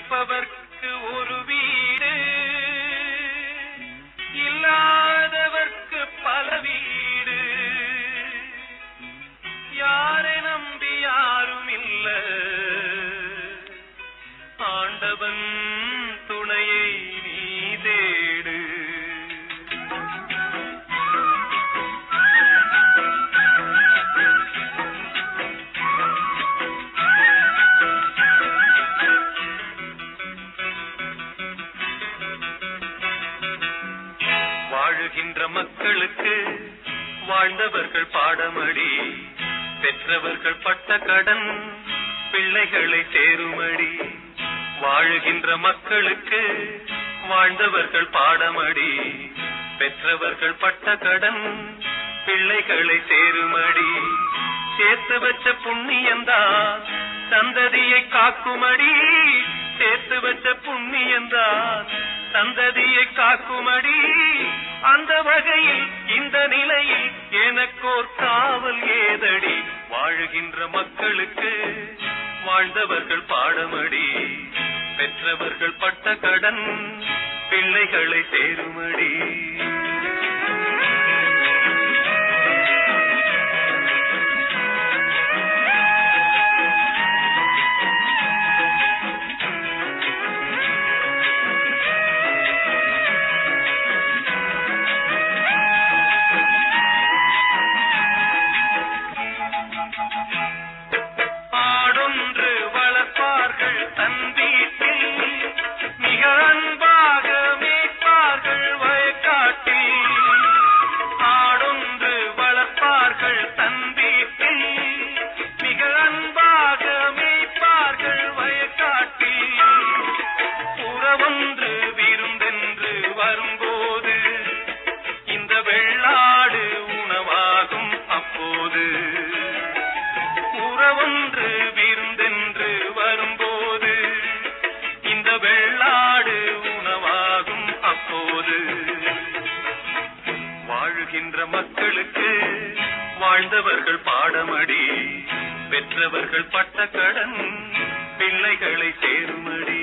இருப்பவர்க்கு ஒரு வீடு இல்லாதவர்க்கு பல வீடு யாரை நம்பி யாரும் இல்ல ஆண்டவன் துணையை நீ தேடு வாழுகின்ற மக்களுக்கு வாழ்ந்தவர்கள் பாடமடி பெற்றவர்கள் பட்ட கடன் பிள்ளைகளை சேருமடி வாழுகின்ற மக்களுக்கு வாழ்ந்தவர்கள் பாடமடி பெற்றவர்கள் பட்ட கடன் பிள்ளைகளை சேருமடி சேர்த்து வச்ச புண்ணியந்தான் சந்ததியை காக்குமடி சேர்த்து வச்ச புண்ணியந்தான் சந்ததியை காக்குமடி அந்த வகையில் இந்த நிலையில் எனக்கோர் காவல் ஏதடி வாழுகின்ற மக்களுக்கு வாழ்ந்தவர்கள் பாடமடி பெற்றவர்கள் பட்ட கடன் பிள்ளைகளை சேருமடி ஆடொன்று வளர்ப்பார்கள் தன் வீட்டில் மிக அன்பாக மேய்ப்பார்கள் வயக்காட்டில் ஆடொன்று வளர்ப்பார்கள் தன் வீட்டில் மிக அன்பாக மேய்ப்பார்கள் வயக்காட்டில் உறவொன்று விருந்தென்று வரும்போது இந்த வெள்ளாடு உணவாகும் அப்போது உறவொன்று விருந்தென்று வரும்போது இந்த வெள்ளாடு உணவாகும் அப்போது வாழுகின்ற மக்களுக்கு வாழ்ந்தவர்கள் பாடமடி பெற்றவர்கள் பட்ட கடன் பிள்ளைகளை சேருமடி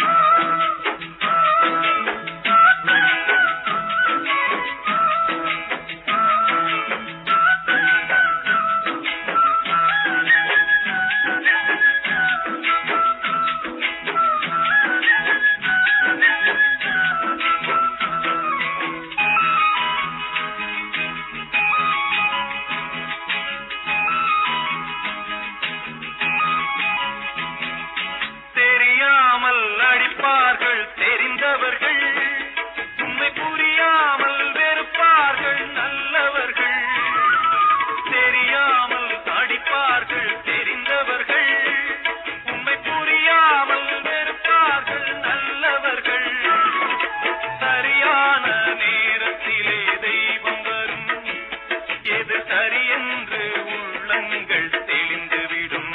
தெரியாமல் அடிப்பார்கள் தெரிந்தவர்கள் உண்மை புரியாமல் வெறுப்பார்கள் நல்லவர்கள் தெரியாமல் அடிப்பார்கள் தெரிந்தவர்கள் உண்மை புரியாமல் வெறுப்பார்கள் நல்லவர்கள் சரியான நேரத்திலே தெய்வம் வரும் எது சரியென்று உள்ளங்கள் தெளிந்துவிடும்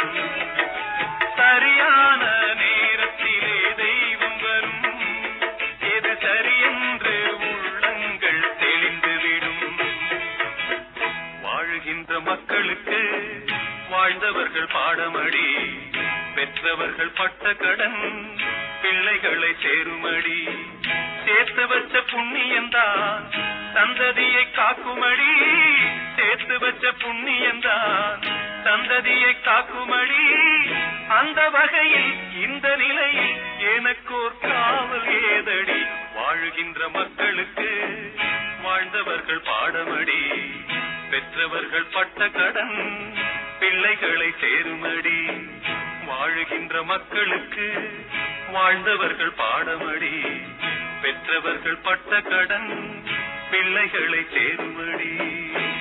சரியான நேரத்திலே தெய்வம் வரும் எது சரியென்று உள்ளங்கள் தெளிந்துவிடும் வாழுகின்ற மக்களுக்கு வாழ்ந்தவர்கள் பாடமடி பெற்றவர்கள் பட்ட கடன் பிள்ளைகளை சேருமடி சேர்த்து வச்ச புண்ணியந்தான் சந்ததியை காக்குமடி சேர்த்து வச்ச புண்ணியந்தான் சந்ததியை காக்குமடி அந்த வகையில் இந்த நிலையில் எனக்கோர் காவல் ஏதடி வாழுகின்ற மக்களுக்கு வாழ்ந்தவர்கள் பாடமடி பெற்றவர்கள் பட்ட கடன் பிள்ளைகளை சேருமடி வாழுகின்ற மக்களுக்கு வாழ்ந்தவர்கள் பாடமடி பெற்றவர்கள் பட்ட கடன் பிள்ளைகளை சேருமடி